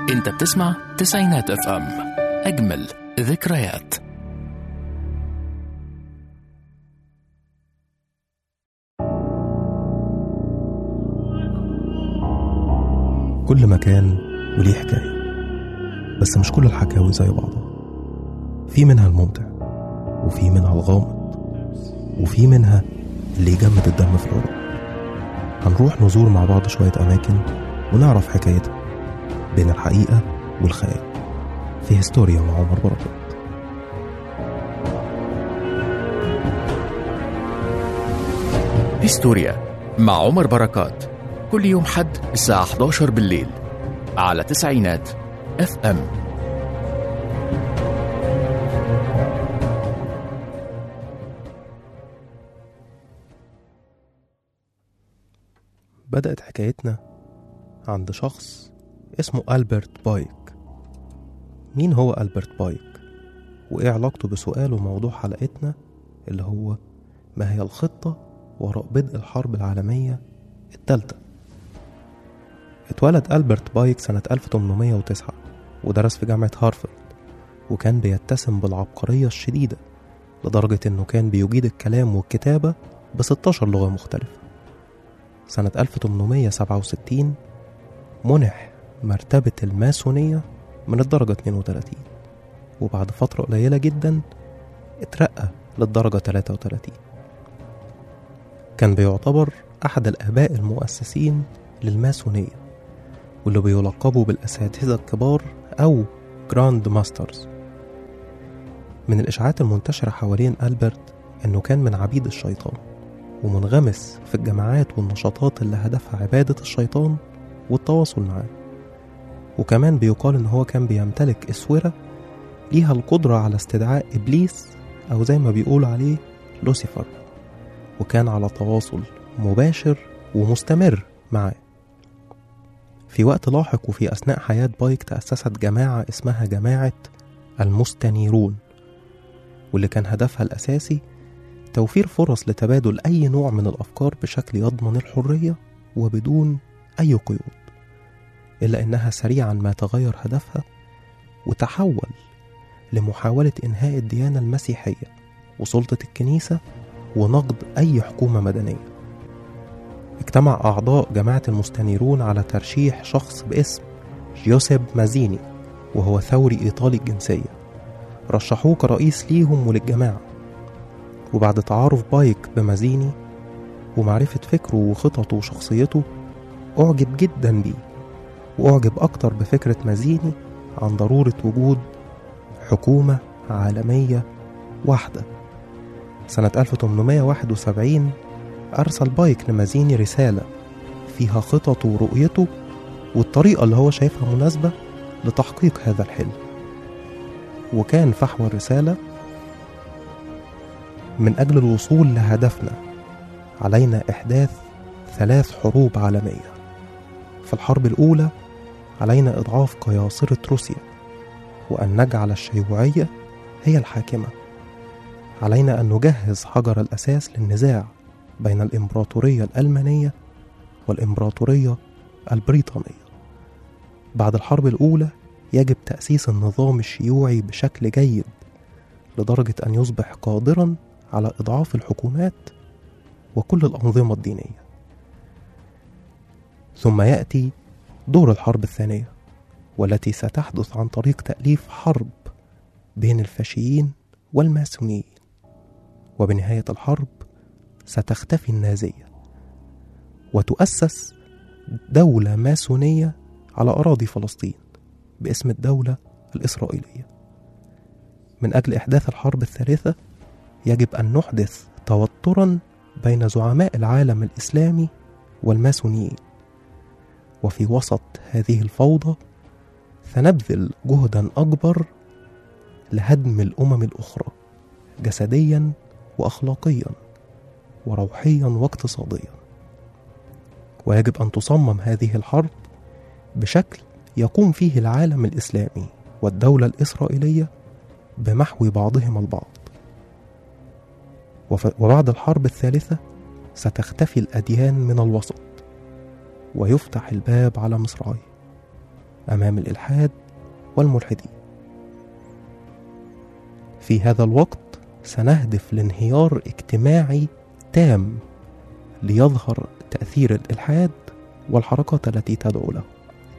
انت بتسمع تسعينات اف ام اجمل ذكريات كل مكان وليه حكاية بس مش كل الحكاوي زي بعضها في منها الممتع وفي منها الغامض وفي منها اللي يجمد الدم في العروق هنروح نزور مع بعض شوية أماكن ونعرف حكايتها بين الحقيقة والخيال في هستوريا مع عمر بركات هيستوريا مع عمر بركات كل يوم حد الساعة 11 بالليل على تسعينات اف ام بدأت حكايتنا عند شخص اسمه ألبرت بايك مين هو ألبرت بايك؟ وإيه علاقته بسؤال وموضوع حلقتنا اللي هو ما هي الخطة وراء بدء الحرب العالمية الثالثة اتولد ألبرت بايك سنة 1809 ودرس في جامعة هارفارد وكان بيتسم بالعبقرية الشديدة لدرجة إنه كان بيجيد الكلام والكتابة ب 16 لغة مختلفة سنة 1867 منح مرتبة الماسونية من الدرجة 32 وبعد فترة قليلة جدا اترقى للدرجة 33 كان بيعتبر أحد الآباء المؤسسين للماسونية واللي بيلقبوا بالأساتذة الكبار أو جراند ماسترز من الإشاعات المنتشرة حوالين ألبرت إنه كان من عبيد الشيطان ومنغمس في الجماعات والنشاطات اللي هدفها عبادة الشيطان والتواصل معاه وكمان بيقال إن هو كان بيمتلك أسورة ليها القدرة على استدعاء إبليس أو زي ما بيقولوا عليه لوسيفر وكان على تواصل مباشر ومستمر معاه في وقت لاحق وفي أثناء حياة بايك تأسست جماعة اسمها جماعة المستنيرون واللي كان هدفها الأساسي توفير فرص لتبادل أي نوع من الأفكار بشكل يضمن الحرية وبدون أي قيود إلا إنها سريعا ما تغير هدفها وتحول لمحاولة إنهاء الديانة المسيحية وسلطة الكنيسة ونقد أي حكومة مدنية اجتمع أعضاء جماعة المستنيرون على ترشيح شخص باسم جيوسيب مازيني وهو ثوري إيطالي الجنسية رشحوه كرئيس ليهم وللجماعة وبعد تعارف بايك بمازيني ومعرفة فكره وخططه وشخصيته أعجب جدا بيه وأعجب أكتر بفكرة مازيني عن ضرورة وجود حكومة عالمية واحدة سنة 1871 أرسل بايك لمازيني رسالة فيها خططه ورؤيته والطريقة اللي هو شايفها مناسبة لتحقيق هذا الحلم وكان فحوى الرسالة من أجل الوصول لهدفنا علينا إحداث ثلاث حروب عالمية في الحرب الأولى علينا إضعاف قياصرة روسيا وأن نجعل الشيوعية هي الحاكمة علينا أن نجهز حجر الأساس للنزاع بين الإمبراطورية الألمانية والإمبراطورية البريطانية بعد الحرب الأولى يجب تأسيس النظام الشيوعي بشكل جيد لدرجة أن يصبح قادرا على إضعاف الحكومات وكل الأنظمة الدينية ثم يأتي دور الحرب الثانية والتي ستحدث عن طريق تأليف حرب بين الفاشيين والماسونيين وبنهاية الحرب ستختفي النازية وتؤسس دولة ماسونية على أراضي فلسطين باسم الدولة الإسرائيلية من أجل إحداث الحرب الثالثة يجب أن نحدث توترا بين زعماء العالم الإسلامي والماسونيين وفي وسط هذه الفوضى سنبذل جهدا أكبر لهدم الأمم الأخرى جسديا وأخلاقيا وروحيا واقتصاديا ويجب أن تصمم هذه الحرب بشكل يقوم فيه العالم الإسلامي والدولة الإسرائيلية بمحو بعضهما البعض وف- وبعد الحرب الثالثة ستختفي الأديان من الوسط ويفتح الباب على مصراعيه أمام الإلحاد والملحدين في هذا الوقت سنهدف لانهيار اجتماعي تام ليظهر تأثير الإلحاد والحركات التي تدعو له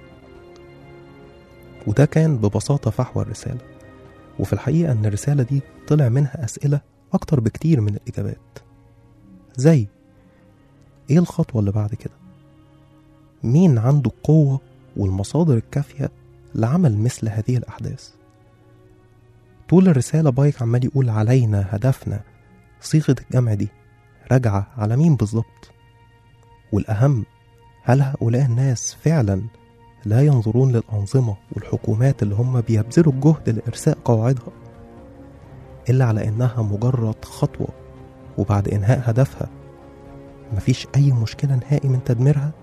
وده كان ببساطة فحوى الرسالة وفي الحقيقة أن الرسالة دي طلع منها أسئلة أكتر بكتير من الإجابات زي إيه الخطوة اللي بعد كده؟ مين عنده القوة والمصادر الكافية لعمل مثل هذه الأحداث؟ طول الرسالة بايك عمال يقول علينا هدفنا صيغة الجمع دي راجعة على مين بالظبط؟ والأهم هل هؤلاء الناس فعلا لا ينظرون للأنظمة والحكومات اللي هم بيبذلوا الجهد لإرساء قواعدها إلا على إنها مجرد خطوة وبعد إنهاء هدفها مفيش أي مشكلة نهائي من تدميرها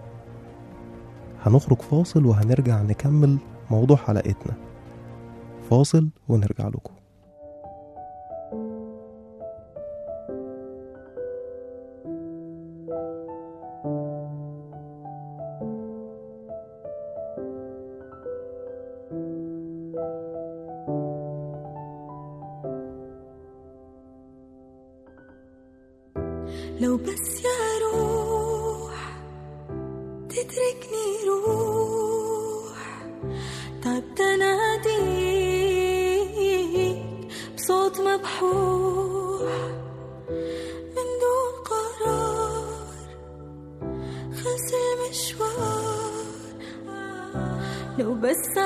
هنخرج فاصل وهنرجع نكمل موضوع حلقتنا فاصل ونرجع لكم لو بس يا روح تتركني روح تعبت اناديك بصوت مبحوح من دون قرار خلص المشوار لو بس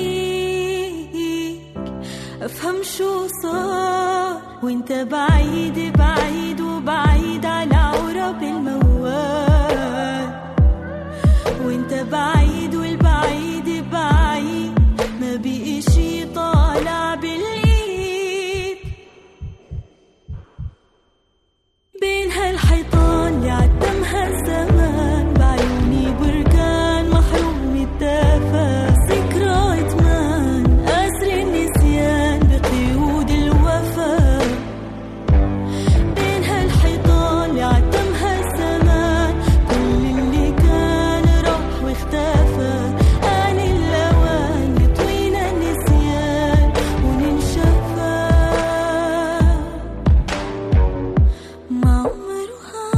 احكيك افهم شو صار وانت بعيد بعيد وبعيد على عرب الموال وانت بعيد والبعيد بعيد ما بقي شي طالع بالايد بين هالحيطان اللي عتمها الزمان بعيوني بركان محروم الدفا ذكرى ادمان اسر النسيان بقيود الوفا بين هالحيطان اللي عتمها الزمان كل اللي كان راح واختفى آن الأوان يطوينا النسيان وننشفى ما عمرها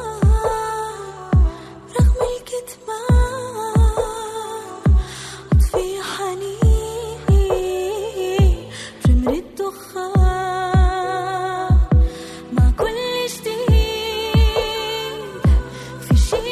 رغم الكتمان أطفي حنيني بجمر الدخان مع كل جديد في شي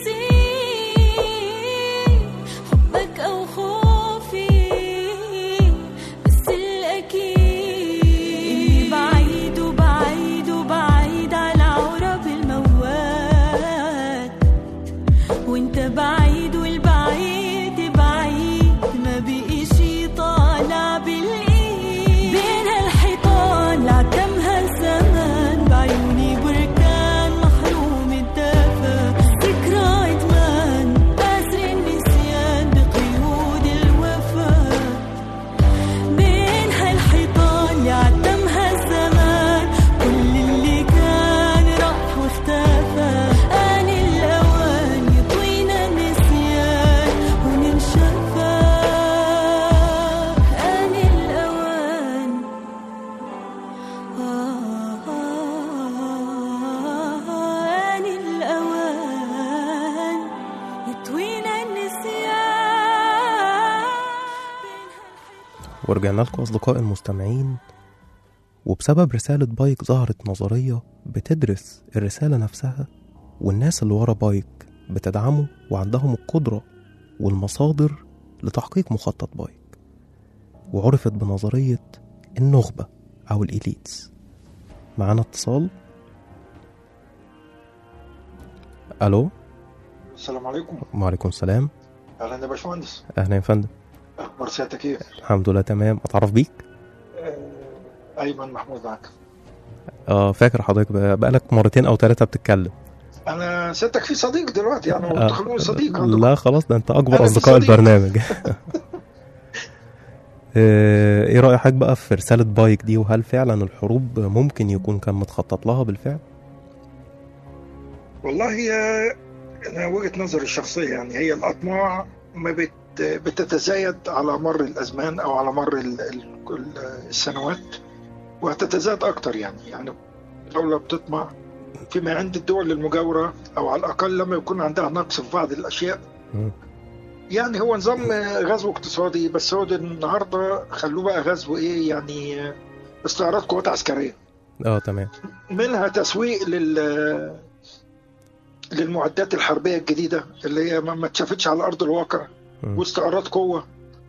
بزيد حبك أو خوفي بس الأكيد إني بعيد وبعيد وبعيد على عرب المواد وانت بعيد والبعيد بعيد ما بقي شي طالع بالايد بين هالحيطان لعتمها الزمان بعيوني بركان محروم الدفا ذكرى ادمان اسر النسيان بقيود الوفا بين هالحيطان يعتمها الزمان كل اللي كان راح واختفى آن الأوان يطوينا النسيان وننشفى آن الأوان آن الأوان يطوينا النسيان ورجعنا لكم أصدقائي المستمعين وبسبب رسالة بايك ظهرت نظرية بتدرس الرسالة نفسها والناس اللي ورا بايك بتدعمه وعندهم القدرة والمصادر لتحقيق مخطط بايك وعرفت بنظرية النخبة أو الإليتس معانا اتصال ألو السلام عليكم وعليكم السلام اهلا يا باشمهندس أهلا يا فندم اخبار سيادتك ايه الحمد لله تمام أتعرف بيك آه، ايمن محمود معك اه فاكر حضرتك بقى- بقالك مرتين أو ثلاثة بتتكلم انا سيادتك في صديق دلوقتي يعني آه، وتخلوني صديق عندكم. لا خلاص ده انت اكبر أنا في اصدقاء صديق. البرنامج آه، ايه راي حضرتك بقى في رساله بايك دي وهل فعلا الحروب ممكن يكون كان متخطط لها بالفعل والله هي انا وجهه نظري الشخصيه يعني هي الاطماع ما بت بتتزايد على مر الازمان او على مر ال- ال- ال- السنوات وهتتزايد اكتر يعني يعني الدوله بتطمع فيما عند الدول المجاوره او على الاقل لما يكون عندها نقص في بعض الاشياء مم. يعني هو نظام غزو اقتصادي بس هو ده النهارده خلوه بقى غزو ايه يعني استعراض قوات عسكريه اه تمام منها تسويق لل للمعدات الحربيه الجديده اللي هي ما ما اتشافتش على ارض الواقع مم. واستعراض قوه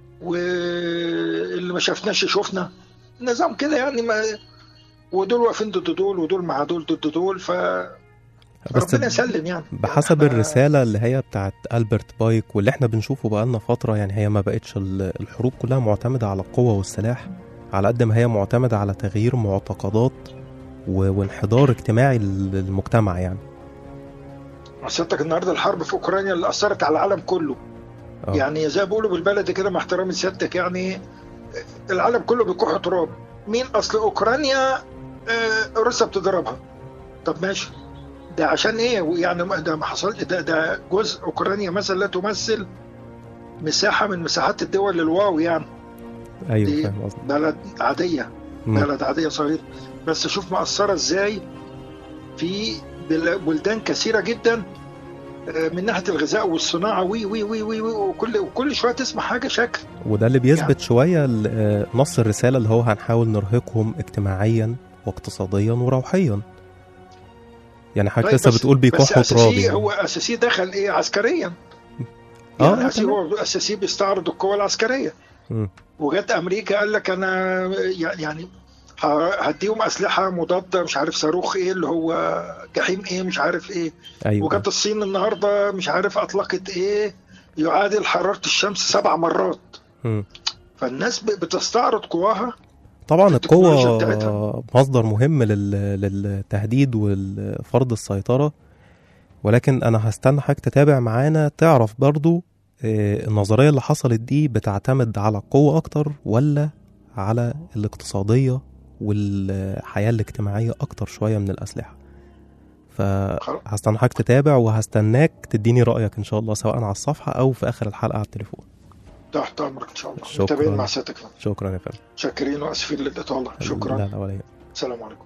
واللي ما شفناش شفنا نظام كده يعني ما ودول واقفين ضد دول ودول مع دول ضد دول فربنا بس يسلم يعني بحسب يعني إحنا- الرسالة اللي هي بتاعت ألبرت بايك واللي احنا بنشوفه بقالنا فترة يعني هي ما بقتش ال- الحروب كلها معتمدة على القوة والسلاح على قد ما هي معتمدة على تغيير معتقدات و- وانحدار اجتماعي للمجتمع يعني سيادتك النهارده الحرب في اوكرانيا اللي اثرت على العالم كله آه. يعني زي ما بيقولوا بالبلدي كده مع احترامي لسيادتك يعني العالم كله بيكح تراب مين اصل اوكرانيا آه، روسيا بتضربها طب ماشي ده عشان ايه يعني ما- ده ما حصل ده ده جزء اوكرانيا مثلا لا تمثل مساحه من مساحات الدول الواو يعني ايوه دي فاهم قصدي بلد عاديه مم. بلد عاديه صغيره بس شوف مأثره ازاي في بل- بلدان كثيره جدا آه، من ناحيه الغذاء والصناعه وي وي وي وي, وي وكل وكل شويه تسمع حاجه شكل وده اللي بيثبت يعني- شوية ال- آه، نص الرسالة اللي هو هنحاول نرهقهم اجتماعيا واقتصاديا وروحيا يعني حضرتك طيب لسه بس- بتقول بس بيكحوا تراب اساسي يعني. هو اساسي دخل ايه عسكريا اه يعني آه، اساسي تمام. هو اساسي بيستعرض القوى العسكريه مم. وجت امريكا قال لك انا يعني ه- هديهم اسلحه مضاده مش عارف صاروخ ايه اللي هو جحيم ايه مش عارف ايه ايوه وجت الصين النهارده مش عارف اطلقت ايه يعادل حراره الشمس سبع مرات مم. فالناس ب- بتستعرض قواها طبعا التكنولوجيا القوة بتاعتها. مصدر مهم لل- للتهديد والفرض السيطرة ولكن أنا هستنى حضرتك تتابع معانا تعرف برضو آه، النظرية اللي حصلت دي بتعتمد على القوة أكتر ولا على الاقتصادية والحياة الاجتماعية أكتر شوية من الأسلحة فهستنى حضرتك تتابع وهستناك تديني رأيك إن شاء الله سواء على الصفحة أو في آخر الحلقة على التليفون تحت امرك ان شاء الله شكراً. متابعين مع سيادتك فندم. شكرا يا فندم شاكرين واسفين للاطاله شكرا لا لا ولا يهمك. السلام عليكم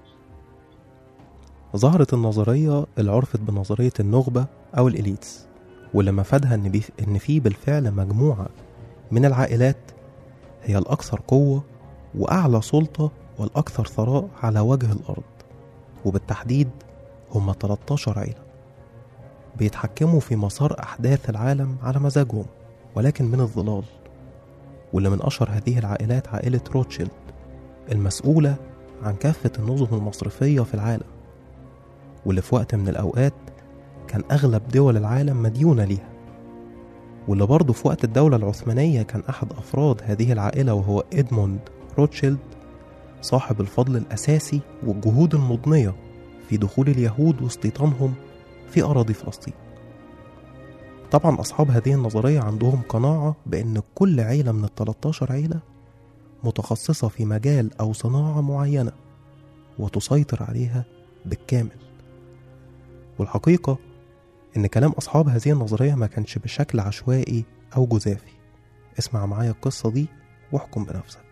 ظهرت النظرية اللي عرفت بنظرية النخبة أو الإليتس واللي مفادها إن, بي... إن في بالفعل مجموعة من العائلات هي الأكثر قوة وأعلى سلطة والأكثر ثراء على وجه الأرض وبالتحديد هم 13 عيلة بيتحكموا في مسار أحداث العالم على مزاجهم ولكن من الظلال واللي من أشهر هذه العائلات عائلة روتشيلد المسؤولة عن كافة النظم المصرفية في العالم واللي في وقت من الأوقات كان أغلب دول العالم مديونة ليها واللي برضه في وقت الدولة العثمانية كان أحد أفراد هذه العائلة وهو إدموند روتشيلد صاحب الفضل الأساسي والجهود المضنية في دخول اليهود واستيطانهم في أراضي فلسطين طبعا أصحاب هذه النظرية عندهم قناعة بأن كل عيلة من ال 13 عيلة متخصصة في مجال أو صناعة معينة وتسيطر عليها بالكامل والحقيقة إن كلام أصحاب هذه النظرية ما كانش بشكل عشوائي أو جزافي اسمع معايا القصة دي واحكم بنفسك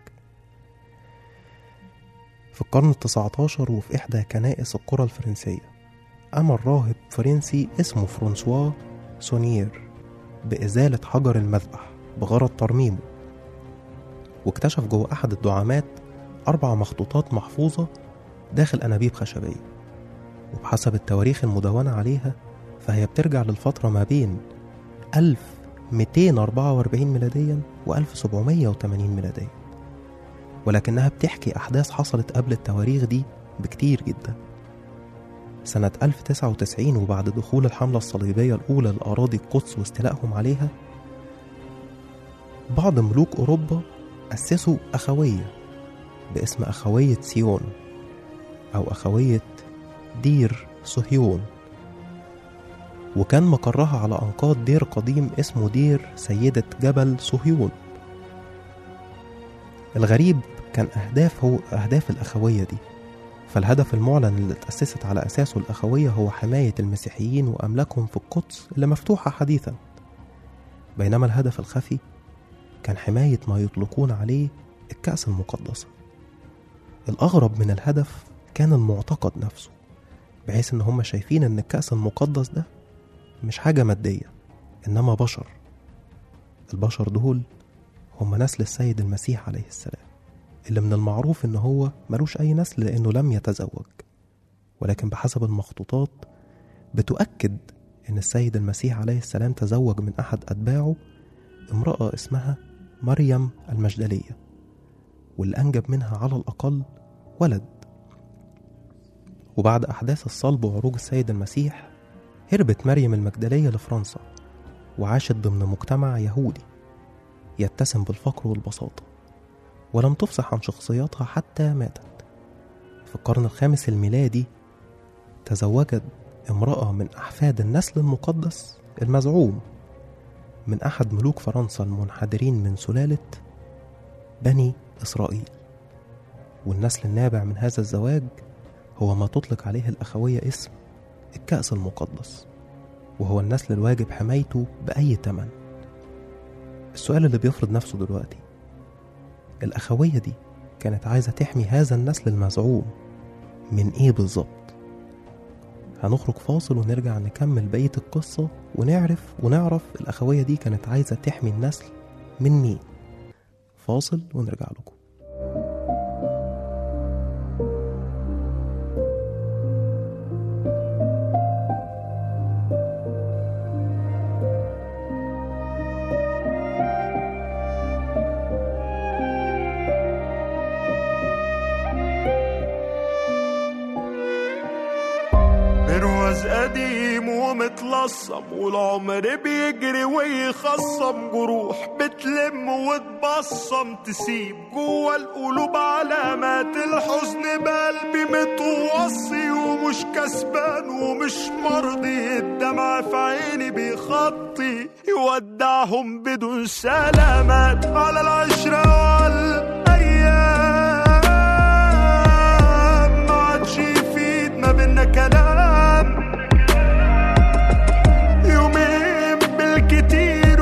في القرن التسعة عشر وفي إحدى كنائس القرى الفرنسية أمر راهب فرنسي اسمه فرانسوا سونيير بإزالة حجر المذبح بغرض ترميمه واكتشف جوه أحد الدعامات أربع مخطوطات محفوظة داخل أنابيب خشبية وبحسب التواريخ المدونة عليها فهي بترجع للفترة ما بين 1244 ميلاديا و 1780 ميلاديا ولكنها بتحكي أحداث حصلت قبل التواريخ دي بكتير جدا سنة 1099 وبعد دخول الحملة الصليبية الأولى لأراضي القدس واستيلائهم عليها بعض ملوك أوروبا أسسوا أخوية باسم أخوية سيون أو أخوية دير صهيون وكان مقرها على أنقاض دير قديم اسمه دير سيدة جبل صهيون الغريب كان أهداف هو أهداف الأخوية دي فالهدف المعلن اللي اتأسست على أساسه الأخوية هو حماية المسيحيين وأملاكهم في القدس اللي مفتوحة حديثا بينما الهدف الخفي كان حماية ما يطلقون عليه الكأس المقدسة الأغرب من الهدف كان المعتقد نفسه بحيث إن هم شايفين إن الكأس المقدس ده مش حاجة مادية إنما بشر البشر دول هم نسل السيد المسيح عليه السلام اللي من المعروف إن هو ملوش أي نسل لأنه لم يتزوج ولكن بحسب المخطوطات بتؤكد إن السيد المسيح عليه السلام تزوج من أحد أتباعه امرأة اسمها مريم المجدلية واللي أنجب منها على الأقل ولد وبعد أحداث الصلب وعروج السيد المسيح هربت مريم المجدلية لفرنسا وعاشت ضمن مجتمع يهودي يتسم بالفقر والبساطة ولم تفصح عن شخصياتها حتى ماتت في القرن الخامس الميلادي تزوجت امرأة من أحفاد النسل المقدس المزعوم من أحد ملوك فرنسا المنحدرين من سلالة بني إسرائيل والنسل النابع من هذا الزواج هو ما تطلق عليه الأخوية اسم الكأس المقدس وهو النسل الواجب حمايته بأي تمن السؤال اللي بيفرض نفسه دلوقتي الأخوية دي كانت عايزة تحمي هذا النسل المزعوم من إيه بالظبط هنخرج فاصل ونرجع نكمل بقية القصة ونعرف ونعرف الأخوية دي كانت عايزة تحمي النسل من مين فاصل ونرجع لكم برواز قديم ومتلصم والعمر بيجري ويخصم جروح بتلم وتبصم تسيب جوا القلوب علامات الحزن بقلبي متوصي ومش كسبان ومش مرضي الدمع في عيني بيخطي يودعهم بدون سلامات على العشرة وعلى الأيام ما عادش يفيد ما بينا كلام يومين بالكتير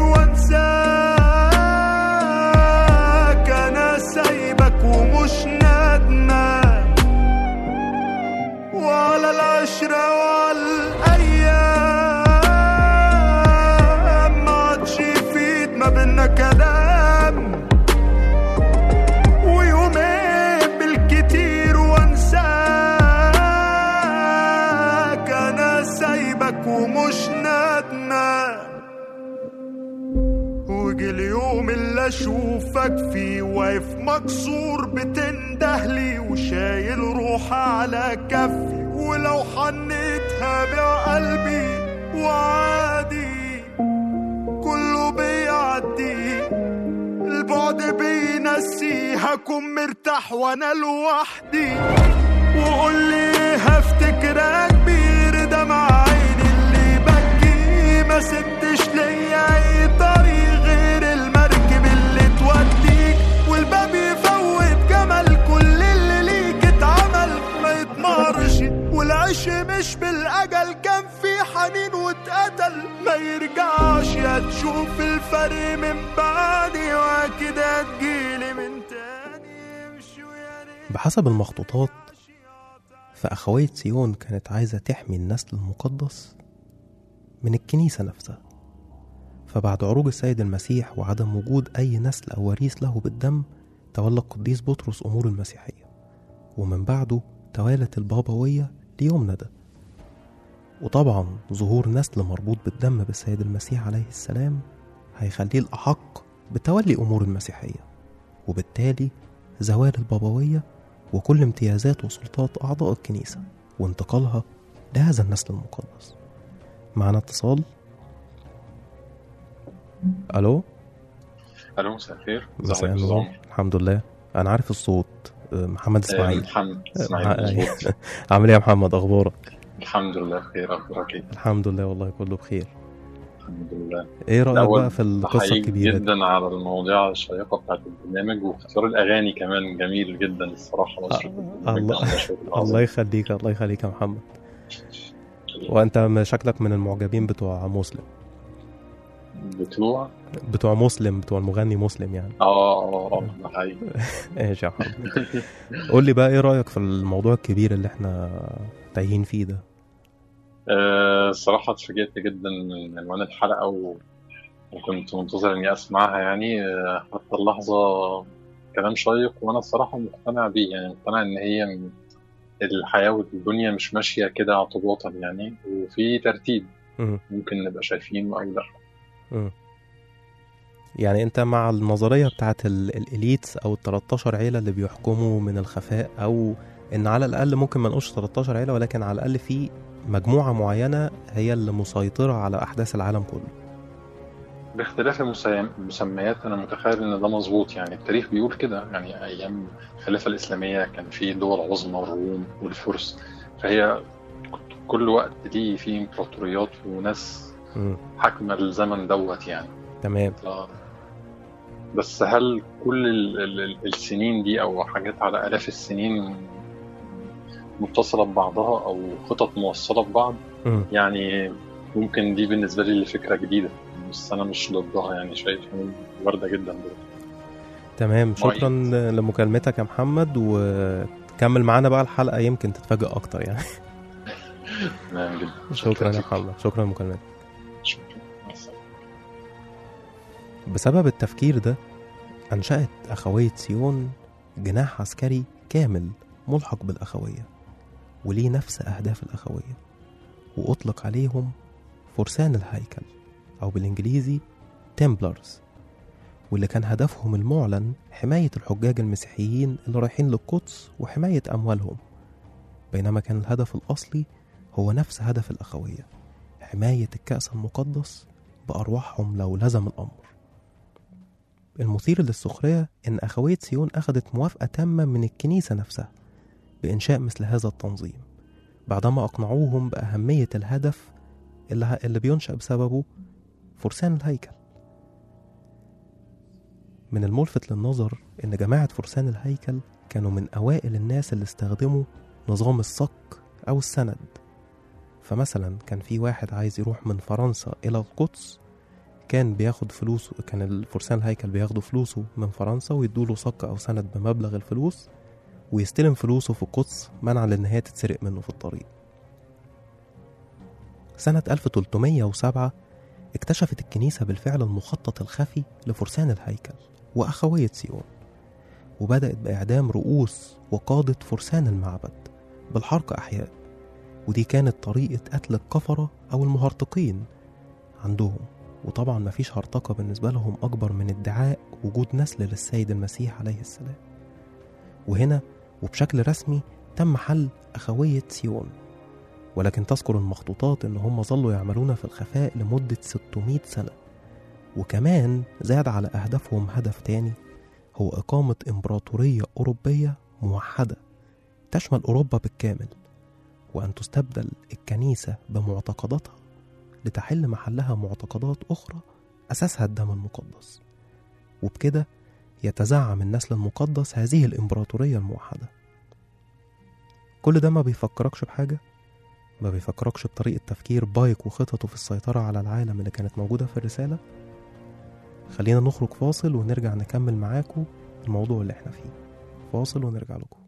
وانساك انا سايبك ومش ندمان وعلى العشرة وعلى الأيام ما عادش يفيد ما بينا كلام ويومين بالكتير وانساك انا سايبك ومش ندمان وجي اليوم اللي اشوفك فيه واقف مكسور بتندهلي وشايل روح على كفي ولو حنيتها بقلبي وعادي كله بيعدي البعد بينسيها كن مرتاح وانا لوحدي وقول لي هفتكرك كبير دمع عيني اللي بكي ما سبتش ليا اي طريق غير المركب اللي توديك والباب يفوت جمل كل اللي ليك اتعمل ما يتمرش والعيش مش بالاجل كان في حنين واتقتل ما يرجعش يا تشوف الفرق من بعدي واكيد هتجيلي من تاني امشي ويا ريت بحسب المخطوطات فأخوية سيون كانت عايزة تحمي النسل المقدس من الكنيسة نفسها فبعد عروج السيد المسيح وعدم وجود أي نسل أو وريث له بالدم تولى القديس بطرس أمور المسيحية ومن بعده توالت البابوية ليومنا ده وطبعا ظهور نسل مربوط بالدم بالسيد المسيح عليه السلام هيخليه الأحق بتولي أمور المسيحية وبالتالي زوال البابوية وكل امتيازات وسلطات أعضاء الكنيسة وانتقالها لهذا النسل المقدس معنا اتصال ألو الو مساء الخير مساء ازيك يا النور عمر؟ الحمد لله أنا عارف الصوت أه، محمد آه، إسماعيل محمد أه، اسماعيل مظبوط عامل إيه يا محمد أخبارك الحمد لله بخير اخبارك ايه الحمد لله والله كله بخير الحمد لله إيه رأيك الأول بقى في القصة بحييك الكبيرة دي جدا على المواضيع الشيقه بتاعت البرنامج واختيار الاغاني كمان جميل جدا الصراحه مصر آه، الله الله يخليك الله يخليك يا محمد وأنت م- شكلك من المعجبين بتوع مسلم بتوع بتوع مسلم بتوع المغني مسلم يعني اه اه اه ده حقيقي ايش يا محمد قول لي بقى ايه رايك في الموضوع الكبير اللي احنا تايهين فيه ده آه، الصراحة اتفاجئت جدا من عنوان الحلقة و- وكنت منتظر إني أسمعها يعني آه، حتى اللحظة كلام شيق وأنا الصراحة مقتنع بيه يعني مقتنع إن هي م- الحياة والدنيا مش ماشية كده اعتباطا يعني وفي ترتيب مم. ممكن نبقى شايفينه أو لأ مم. يعني انت مع النظريه بتاعت ال- الاليتس او ال 13 عيله اللي بيحكموا من الخفاء او ان على الاقل ممكن ما نقولش 13 عيله ولكن على الاقل في مجموعه معينه هي اللي مسيطره على احداث العالم كله باختلاف المسي- المسميات أنا متخيل إن ده مظبوط يعني التاريخ بيقول كده يعني أيام الخلافة الإسلامية كان في دول عظمى الروم والفرس فهي كل وقت ليه في إمبراطوريات وناس مم. حاكمة الزمن دوت يعني تمام ف- بس هل كل ال ال ال- السنين دي أو حاجات على آلاف السنين متصلة ببعضها أو خطط موصلة ببعض مم. يعني ممكن دي بالنسبة لي اللي فكرة جديدة بس أنا مش ضدها يعني شايف إن واردة جدا دول تمام مؤيد. شكرا لمكالمتك يا محمد وكمل معانا بقى الحلقه يمكن تتفاجئ اكتر يعني تمام جدا شكرا يا محمد شكرا لمكالمتك شكرا مع السلامة. بسبب التفكير ده أنشأت أخوية سيون جناح عسكري كامل ملحق بالأخوية وليه نفس أهداف الأخوية وأطلق عليهم فرسان الهيكل أو بالإنجليزي تمبلرز واللي كان هدفهم المعلن حماية الحجاج المسيحيين اللي رايحين للقدس وحماية أموالهم بينما كان الهدف الأصلي هو نفس هدف الأخوية حماية الكأس المقدس بأرواحهم لو لزم الأمر المثير للسخرية إن أخوية سيون أخذت موافقة تامة من الكنيسة نفسها بإنشاء مثل هذا التنظيم بعدما أقنعوهم بأهمية الهدف اللي, اللي بينشأ بسببه فرسان الهيكل من الملفت للنظر إن جماعة فرسان الهيكل كانوا من أوائل الناس اللي استخدموا نظام الصك أو السند فمثلا كان في واحد عايز يروح من فرنسا إلى القدس كان بياخد فلوسه كان الفرسان الهيكل بياخدوا فلوسه من فرنسا ويدوله صك أو سند بمبلغ الفلوس ويستلم فلوسه في القدس منعا لأن هي تتسرق منه في الطريق سنة 1307 اكتشفت الكنيسة بالفعل المخطط الخفي لفرسان الهيكل وأخوية سيون وبدأت بإعدام رؤوس وقادة فرسان المعبد بالحرق أحياء ودي كانت طريقة قتل الكفرة أو المهرطقين عندهم وطبعا مفيش هرطقة بالنسبة لهم أكبر من ادعاء وجود نسل للسيد المسيح عليه السلام وهنا وبشكل رسمي تم حل أخوية سيون ولكن تذكر المخطوطات إن هم ظلوا يعملون في الخفاء لمدة 600 سنة وكمان زاد على أهدافهم هدف تاني هو إقامة إمبراطورية أوروبية موحدة تشمل أوروبا بالكامل وأن تستبدل الكنيسة بمعتقداتها لتحل محلها معتقدات أخرى أساسها الدم المقدس وبكده يتزعم النسل المقدس هذه الإمبراطورية الموحدة كل ده ما بيفكركش بحاجة ما بيفكركش بطريقة تفكير بايك وخططه في السيطرة على العالم اللي كانت موجودة في الرسالة خلينا نخرج فاصل ونرجع نكمل معاكم الموضوع اللي احنا فيه فاصل ونرجع لكم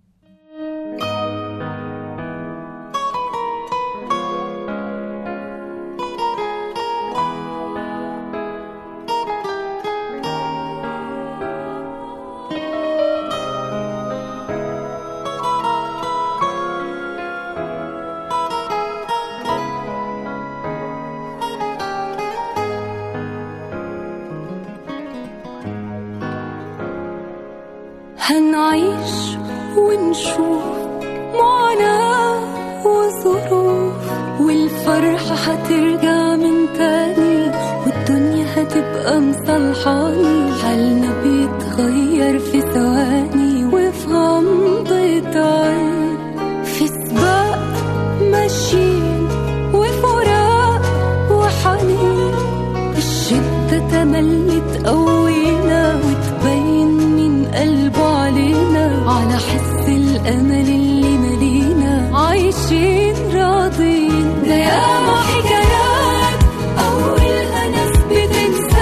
هنعيش ونشوف معاناة وظروف والفرحة هترجع من تاني والدنيا هتبقى مصلحاني حالنا بيتغير في ثواني وفي غمضة عين في سباق ماشيين وفراق وحنين الشدة تملي تقوينا وتبين من قلبه علينا على حس الأمل اللي ملينا عايشين راضين ده ياما حكايات أولها ناس بتنسى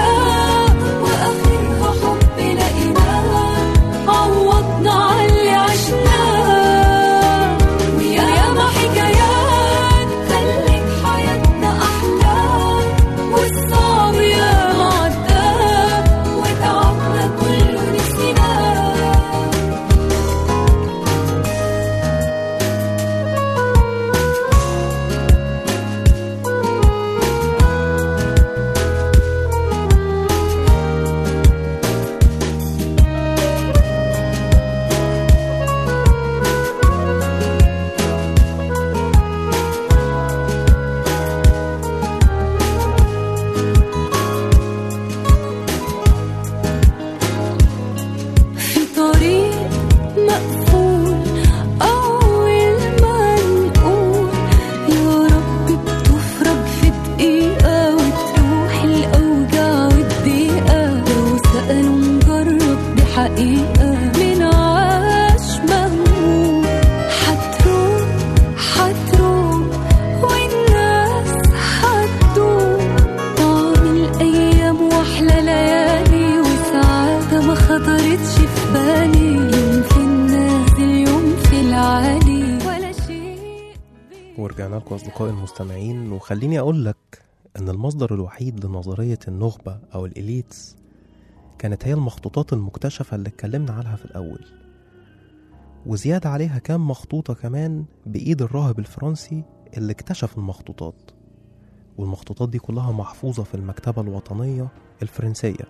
لكم أصدقائي المستمعين وخليني أقول لك إن المصدر الوحيد لنظرية النخبة أو الإليتس كانت هي المخطوطات المكتشفة اللي اتكلمنا عنها في الأول وزيادة عليها كان مخطوطة كمان بإيد الراهب الفرنسي اللي اكتشف المخطوطات والمخطوطات دي كلها محفوظة في المكتبة الوطنية الفرنسية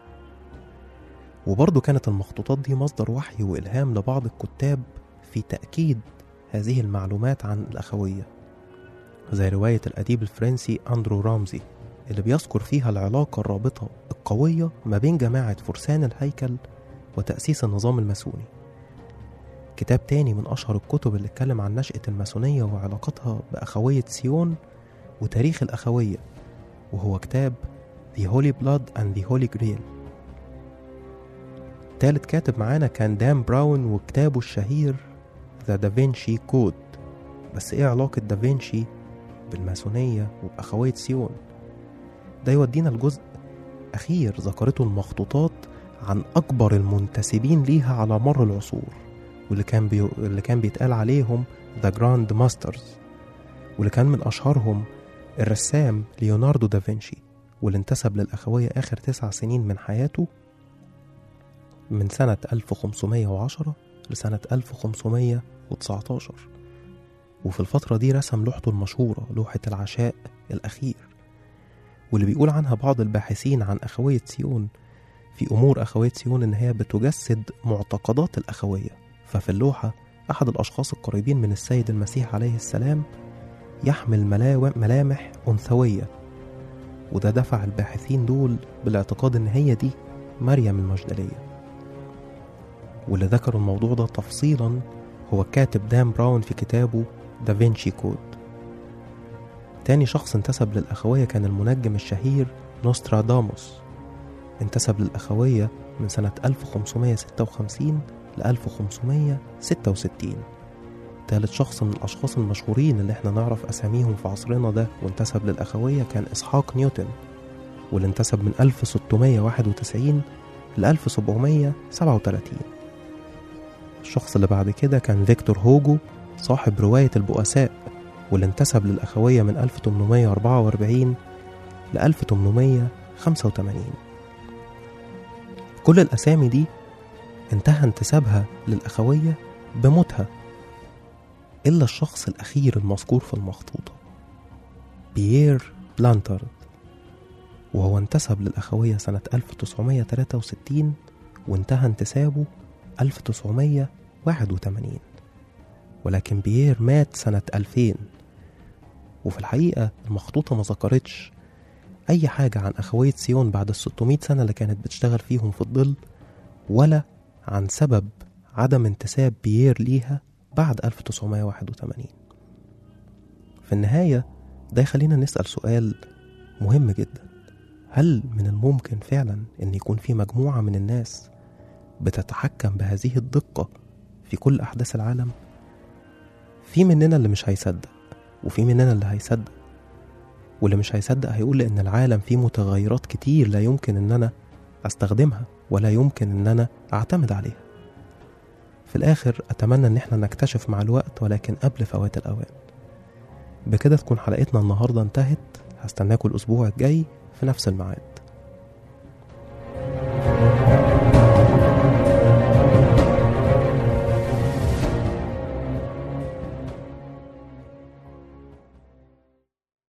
وبرضه كانت المخطوطات دي مصدر وحي وإلهام لبعض الكتاب في تأكيد هذه المعلومات عن الأخوية زي رواية الأديب الفرنسي أندرو رامزي اللي بيذكر فيها العلاقة الرابطة القوية ما بين جماعة فرسان الهيكل وتأسيس النظام الماسوني كتاب تاني من أشهر الكتب اللي اتكلم عن نشأة الماسونية وعلاقتها بأخوية سيون وتاريخ الأخوية وهو كتاب The Holy Blood and the Holy Grail تالت كاتب معانا كان دان براون وكتابه الشهير ذا دافنشي كود بس ايه علاقة دافنشي بالماسونية وبأخوية سيون ده يودينا لجزء أخير ذكرته المخطوطات عن أكبر المنتسبين ليها على مر العصور واللي كان بي... اللي كان بيتقال عليهم ذا جراند ماسترز واللي كان من أشهرهم الرسام ليوناردو دافنشي واللي انتسب للأخوية آخر تسع سنين من حياته من سنة 1510 لسنة 1519 وفي الفترة دي رسم لوحته المشهورة لوحة العشاء الأخير واللي بيقول عنها بعض الباحثين عن أخوية سيون في أمور أخوية سيون إن هي بتجسد معتقدات الأخوية ففي اللوحة أحد الأشخاص القريبين من السيد المسيح عليه السلام يحمل ملاو- ملامح أنثوية وده دفع الباحثين دول بالاعتقاد إن هي دي مريم المجدلية واللي ذكروا الموضوع ده تفصيلا هو الكاتب دان براون في كتابه دافنشي كود تاني شخص انتسب للأخوية كان المنجم الشهير نوستراداموس انتسب للأخوية من سنة 1556 ل 1566 تالت شخص من الأشخاص المشهورين اللي احنا نعرف أساميهم في عصرنا ده وانتسب للأخوية كان إسحاق نيوتن واللي انتسب من 1691 ل 1737 الشخص اللي بعد كده كان فيكتور هوجو صاحب رواية البؤساء واللي انتسب للأخوية من 1844 ل 1885 كل الأسامي دي انتهى انتسابها للأخوية بموتها إلا الشخص الأخير المذكور في المخطوطة بيير بلانتارد وهو انتسب للأخوية سنة 1963 وانتهى انتسابه 1981 ولكن بيير مات سنة 2000 وفي الحقيقة المخطوطة ما ذكرتش أي حاجة عن أخوية سيون بعد ال 600 سنة اللي كانت بتشتغل فيهم في الظل ولا عن سبب عدم انتساب بيير ليها بعد 1981 في النهاية ده يخلينا نسأل سؤال مهم جدا هل من الممكن فعلا أن يكون في مجموعة من الناس بتتحكم بهذه الدقة في كل أحداث العالم؟ في مننا اللي مش هيصدق وفي مننا اللي هيصدق واللي مش هيصدق هيقول ان العالم فيه متغيرات كتير لا يمكن ان انا استخدمها ولا يمكن ان انا اعتمد عليها في الاخر اتمنى ان احنا نكتشف مع الوقت ولكن قبل فوات الاوان بكده تكون حلقتنا النهارده انتهت هستناكم الاسبوع الجاي في نفس الميعاد